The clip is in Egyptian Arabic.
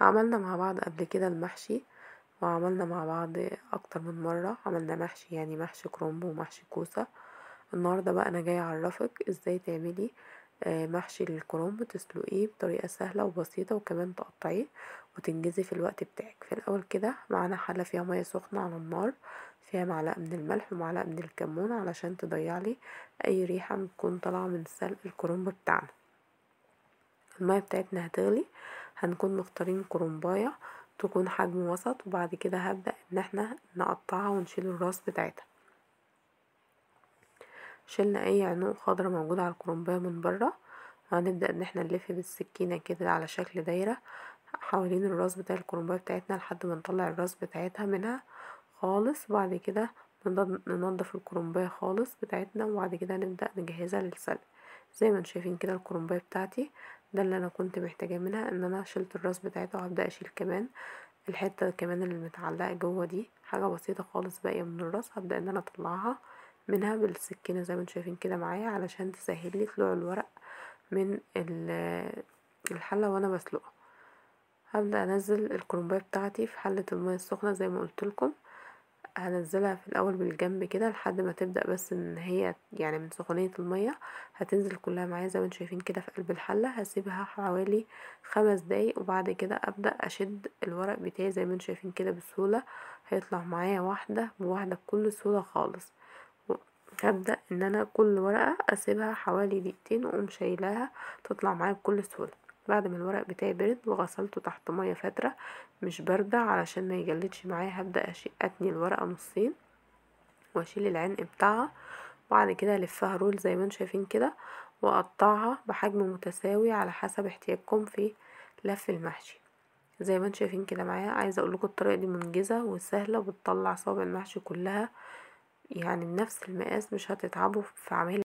عملنا مع بعض قبل كده المحشي وعملنا مع بعض اكتر من مرة عملنا محشي يعني محشي كرنب ومحشي كوسة النهاردة بقى انا جايه اعرفك ازاي تعملي محشي الكرنب تسلقيه بطريقة سهلة وبسيطة وكمان تقطعيه وتنجزي في الوقت بتاعك في الاول كده معانا حلة فيها مياه سخنة على النار فيها معلقة من الملح ومعلقة من الكمون علشان تضيعلي اي ريحة بتكون طالعة من سلق الكرنب بتاعنا المياه بتاعتنا هتغلي هنكون مختارين كرنباية تكون حجم وسط وبعد كده هبدأ ان احنا نقطعها ونشيل الراس بتاعتها شلنا اي عنق خضرا موجودة على الكرنباية من برا وهنبدأ ان احنا نلف بالسكينة كده على شكل دايرة حوالين الراس بتاع الكرنباية بتاعتنا لحد ما نطلع الراس بتاعتها منها خالص وبعد كده ننضف الكرنباية خالص بتاعتنا وبعد كده نبدأ نجهزها للسلق زي ما انتم شايفين كده الكرنباية بتاعتي ده اللي انا كنت محتاجاه منها ان انا شلت الراس بتاعتها وهبدأ اشيل كمان الحتة كمان اللي متعلقة جوه دي حاجة بسيطة خالص باقية من الراس هبدأ ان انا اطلعها منها بالسكينة زي ما انتم شايفين كده معايا علشان تسهلي طلوع الورق من الحلة وانا بسلقها هبدأ انزل الكرنباية بتاعتي في حلة المياه السخنة زي ما قلتلكم هنزلها في الاول بالجنب كده لحد ما تبدأ بس ان هي يعني من سخونية المياه هتنزل كلها معايا زي ما انتم شايفين كده في قلب الحلة هسيبها حوالي خمس دقايق وبعد كده ابدأ اشد الورق بتاعي زي ما انتم شايفين كده بسهولة هيطلع معايا واحدة بواحدة بكل سهولة خالص هبدأ ان انا كل ورقة اسيبها حوالي دقيقتين واقوم شايلاها تطلع معايا بكل سهولة بعد ما الورق بتاعي برد وغسلته تحت مياه فاترة مش باردة علشان ما يجلدش معايا هبدأ اتني الورقة نصين واشيل العنق بتاعها وبعد كده الفها رول زي ما انتم شايفين كده واقطعها بحجم متساوي على حسب احتياجكم في لف المحشي زي ما انتم شايفين كده معايا عايزه اقولكم الطريقه دي منجزه وسهله وبتطلع صوابع المحشي كلها يعني بنفس المقاس مش هتتعبوا في عمايل